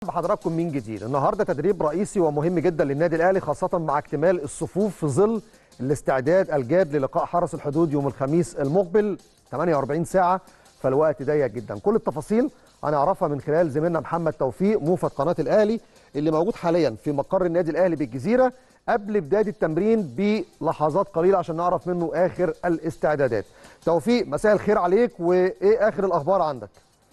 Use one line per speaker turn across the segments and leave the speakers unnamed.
بحضراتكم من جديد النهارده تدريب رئيسي ومهم جدا للنادي الاهلي خاصه مع اكتمال الصفوف في ظل الاستعداد الجاد للقاء حرس الحدود يوم الخميس المقبل 48 ساعه فالوقت ضيق جدا كل التفاصيل هنعرفها من خلال زميلنا محمد توفيق موفد قناه الاهلي اللي موجود حاليا في مقر النادي الاهلي بالجزيره قبل بدايه التمرين بلحظات قليله عشان نعرف منه اخر الاستعدادات توفيق مساء الخير عليك وايه اخر الاخبار عندك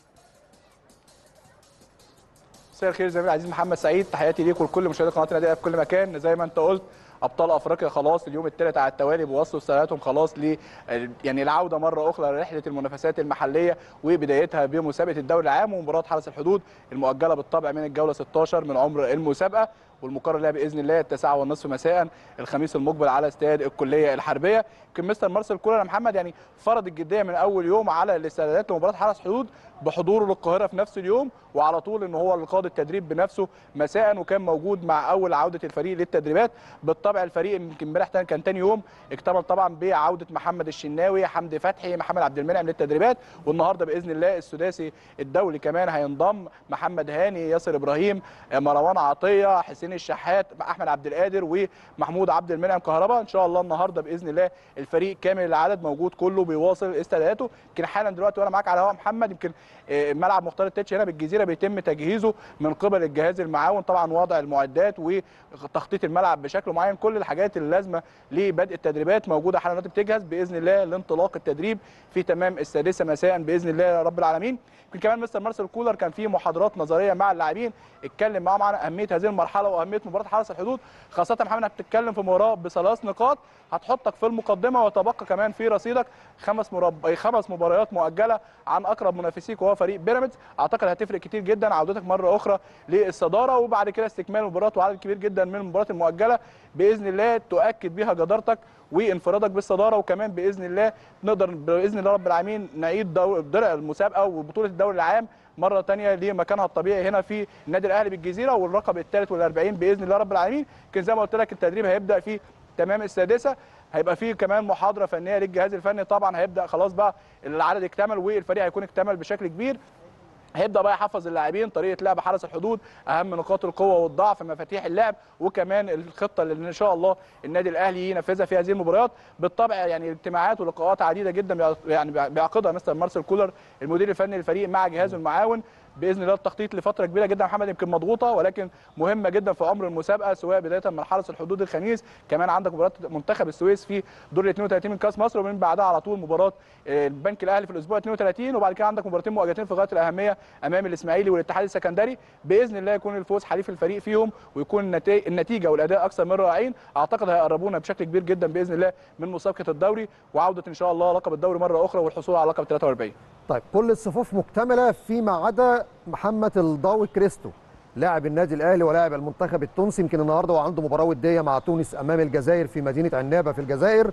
مساء الخير زميلي العزيز محمد سعيد تحياتي ليك ولكل مشاهدي قناه النادي في كل مكان زي ما انت قلت ابطال افريقيا خلاص اليوم الثالث على التوالي بيوصلوا سنواتهم خلاص ل يعني العوده مره اخرى لرحله المنافسات المحليه وبدايتها بمسابقه الدوري العام ومباراه حرس الحدود المؤجله بالطبع من الجوله 16 من عمر المسابقه والمقرر لها باذن الله التاسعه والنصف مساء الخميس المقبل على استاد الكليه الحربيه يمكن مستر مارسيل كولر يا محمد يعني فرض الجديه من اول يوم على الاستعدادات لمباراه حرس حدود بحضوره للقاهره في نفس اليوم وعلى طول ان هو اللي قاد التدريب بنفسه مساء وكان موجود مع اول عوده الفريق للتدريبات بالطبع الفريق يمكن امبارح كان ثاني يوم اكتمل طبعا بعوده محمد الشناوي حمدي فتحي محمد عبد المنعم للتدريبات والنهارده باذن الله السداسي الدولي كمان هينضم محمد هاني ياسر ابراهيم مروان عطيه حسين الشحات احمد عبد القادر ومحمود عبد المنعم كهربا ان شاء الله النهارده باذن الله الفريق كامل العدد موجود كله بيواصل استعداداته يمكن حالا دلوقتي وانا معاك على هواء محمد يمكن ملعب مختار التتش هنا بالجزيره بيتم تجهيزه من قبل الجهاز المعاون طبعا وضع المعدات وتخطيط الملعب بشكل معين كل الحاجات اللازمه لبدء التدريبات موجوده حالا دلوقتي بتجهز باذن الله لانطلاق التدريب في تمام السادسه مساء باذن الله رب العالمين يمكن كمان مستر مارسيل كولر كان في محاضرات نظريه مع اللاعبين اتكلم معاهم عن اهميه هذه المرحله واهميه مباراه حرس الحدود خاصه محمد انك بتتكلم في مباراه بثلاث نقاط هتحطك في المقدمه وتبقى كمان في رصيدك خمس مرب... خمس مباريات مؤجله عن اقرب منافسيك وهو فريق بيراميدز اعتقد هتفرق كتير جدا عودتك مره اخرى للصداره وبعد كده استكمال المباريات وعدد كبير جدا من المباريات المؤجله باذن الله تؤكد بيها جدارتك وانفرادك بالصداره وكمان باذن الله نقدر باذن الله رب العالمين نعيد درع المسابقه وبطوله الدوري العام مره ثانيه لمكانها الطبيعي هنا في النادي الاهلي بالجزيره والرقم الثالث وال40 باذن الله رب العالمين كان زي ما قلت لك التدريب هيبدا في تمام السادسه هيبقى فيه كمان محاضره فنيه للجهاز الفني طبعا هيبدا خلاص بقى العدد اكتمل والفريق هيكون اكتمل بشكل كبير هيبدا بقى يحفظ اللاعبين طريقه لعب حرس الحدود اهم نقاط القوه والضعف مفاتيح اللعب وكمان الخطه اللي ان شاء الله النادي الاهلي ينفذها في هذه المباريات بالطبع يعني اجتماعات ولقاءات عديده جدا يعني بيعقدها مستر مارسيل كولر المدير الفني للفريق مع جهازه المعاون باذن الله التخطيط لفتره كبيره جدا محمد يمكن مضغوطه ولكن مهمه جدا في عمر المسابقه سواء بدايه من حرس الحدود الخميس كمان عندك مباراه منتخب السويس في دور ال 32 من كاس مصر ومن بعدها على طول مباراه البنك الاهلي في الاسبوع 32 وبعد كده عندك مباراتين مواجهتين في غايه الاهميه امام الاسماعيلي والاتحاد السكندري باذن الله يكون الفوز حليف الفريق فيهم ويكون النتيجه والاداء اكثر من رائعين اعتقد هيقربونا بشكل كبير جدا باذن الله من مسابقه الدوري وعوده ان شاء الله لقب الدوري مره اخرى والحصول على لقب 43
طيب كل الصفوف مكتمله فيما عدا محمد الضاوي كريستو لاعب النادي الاهلي ولاعب المنتخب التونسي يمكن النهارده وعنده مباراه وديه مع تونس امام الجزائر في مدينه عنابه في الجزائر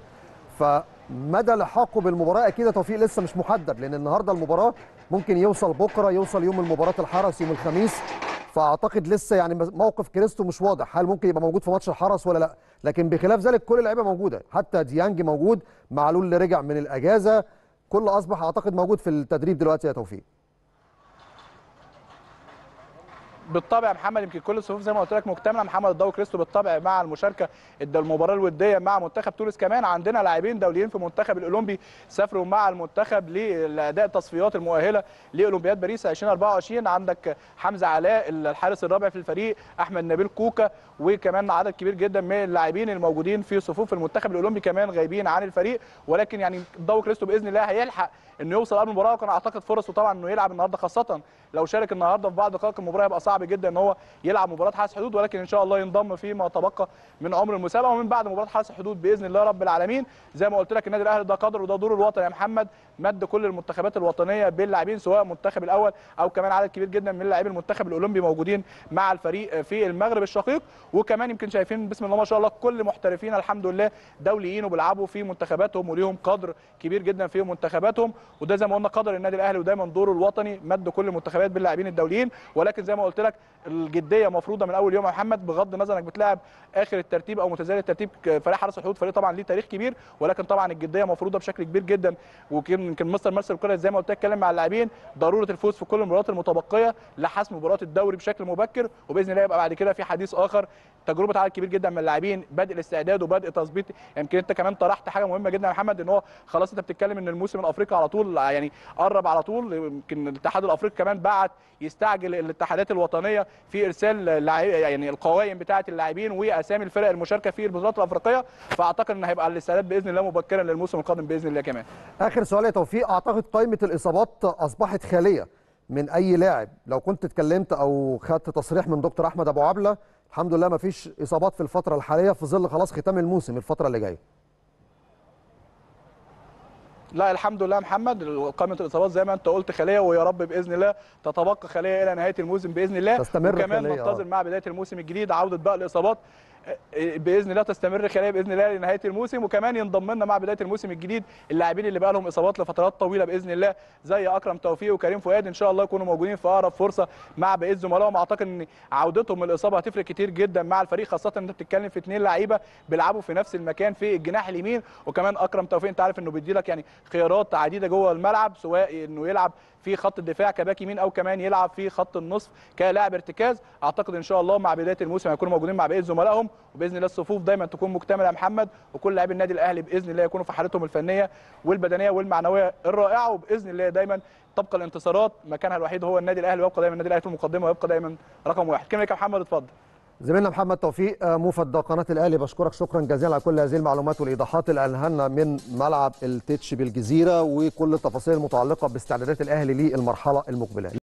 فمدى لحاقه بالمباراه اكيد توفيق لسه مش محدد لان النهارده المباراه ممكن يوصل بكره يوصل يوم المباراه الحرس يوم الخميس فاعتقد لسه يعني موقف كريستو مش واضح هل ممكن يبقى موجود في ماتش الحرس ولا لا لكن بخلاف ذلك كل اللعيبه موجوده حتى ديانج موجود معلول اللي رجع من الاجازه كل اصبح اعتقد موجود في التدريب دلوقتي يا توفيق
بالطبع محمد يمكن كل الصفوف زي ما قلت لك مكتمله محمد الضوي كريستو بالطبع مع المشاركه المباراه الوديه مع منتخب تونس كمان عندنا لاعبين دوليين في المنتخب الاولمبي سافروا مع المنتخب لاداء التصفيات المؤهله لاولمبياد باريس 2024 عندك حمزه علاء الحارس الرابع في الفريق احمد نبيل كوكا وكمان عدد كبير جدا من اللاعبين الموجودين في صفوف المنتخب الاولمبي كمان غايبين عن الفريق ولكن يعني الضوي كريستو باذن الله هيلحق انه يوصل قبل المباراه وكان اعتقد فرصه طبعا انه يلعب النهارده خاصه لو شارك النهارده في بعض دقائق المباراه يبقى صعب جدا ان هو يلعب مباراه حرس حدود ولكن ان شاء الله ينضم فيما تبقى من عمر المسابقه ومن بعد مباراه حرس الحدود باذن الله رب العالمين زي ما قلت لك النادي الاهلي ده قدر وده دور الوطني يا محمد مد كل المنتخبات الوطنيه باللاعبين سواء المنتخب الاول او كمان عدد كبير جدا من لاعبي المنتخب الاولمبي موجودين مع الفريق في المغرب الشقيق وكمان يمكن شايفين بسم الله ما شاء الله كل محترفين الحمد لله دوليين وبيلعبوا في منتخباتهم وليهم قدر كبير جدا في منتخباتهم وده زي ما قلنا قدر النادي الاهلي ودايما دوره الوطني مد كل المنتخبات باللاعبين الدوليين ولكن زي ما قلت لك لك الجديه مفروضه من اول يوم يا محمد بغض النظر انك بتلعب اخر الترتيب او متزايد الترتيب فريق حرس الحدود فريق طبعا ليه تاريخ كبير ولكن طبعا الجديه مفروضه بشكل كبير جدا ويمكن مستر مارسيل كولر زي ما قلت لك اتكلم مع اللاعبين ضروره الفوز في كل المباريات المتبقيه لحسم مباريات الدوري بشكل مبكر وباذن الله يبقى بعد كده في حديث اخر تجربه عدد كبير جدا من اللاعبين بدء الاستعداد وبدء تظبيط يمكن انت كمان طرحت حاجه مهمه جدا يا محمد ان هو خلاص انت بتتكلم ان الموسم الافريقي على طول يعني قرب على طول يمكن الاتحاد الافريقي كمان بعت يستعجل الاتحادات الوطنيه في ارسال يعني القوائم بتاعه اللاعبين واسامي الفرق المشاركه في البطولات الافريقيه فاعتقد ان هيبقى الاستعداد باذن الله مبكرا للموسم القادم باذن الله كمان
اخر سؤال يا توفيق اعتقد قائمه الاصابات اصبحت خاليه من اي لاعب لو كنت اتكلمت او خدت تصريح من دكتور احمد ابو عبله الحمد لله ما فيش اصابات في الفتره الحاليه في ظل خلاص ختام الموسم الفتره اللي جايه
لا الحمد لله محمد قائمه الاصابات زي ما انت قلت خاليه ويا رب باذن الله تتبقى خاليه الى نهايه الموسم باذن الله
تستمر
وكمان
خالية،
ننتظر
آه.
مع بدايه الموسم الجديد عوده بقى الاصابات باذن الله تستمر خلال باذن الله لنهايه الموسم وكمان ينضم لنا مع بدايه الموسم الجديد اللاعبين اللي بقى لهم اصابات لفترات طويله باذن الله زي اكرم توفيق وكريم فؤاد ان شاء الله يكونوا موجودين في اقرب فرصه مع بقيه زملائهم اعتقد ان عودتهم من الاصابه هتفرق كتير جدا مع الفريق خاصه ان انت بتتكلم في اثنين لعيبه بيلعبوا في نفس المكان في الجناح اليمين وكمان اكرم توفيق انت عارف انه بيدي لك يعني خيارات عديده جوه الملعب سواء انه يلعب في خط الدفاع كباك يمين او كمان يلعب في خط النصف كلاعب ارتكاز اعتقد ان شاء الله مع بدايه الموسم هيكونوا موجودين مع بقيه زملائهم وباذن الله الصفوف دايما تكون مكتمله يا محمد وكل لاعبي النادي الاهلي باذن الله يكونوا في حالتهم الفنيه والبدنيه والمعنويه الرائعه وباذن الله دايما تبقى الانتصارات مكانها الوحيد هو النادي الاهلي ويبقى دايما النادي الاهلي في المقدمه ويبقى دايما رقم واحد كلمه يا محمد اتفضل
زميلنا محمد توفيق آه، موفد قناه الاهلي بشكرك شكرا جزيلا على كل هذه المعلومات والايضاحات اللي قالها لنا من ملعب التتش بالجزيره وكل التفاصيل المتعلقه باستعدادات الاهلي للمرحله المقبله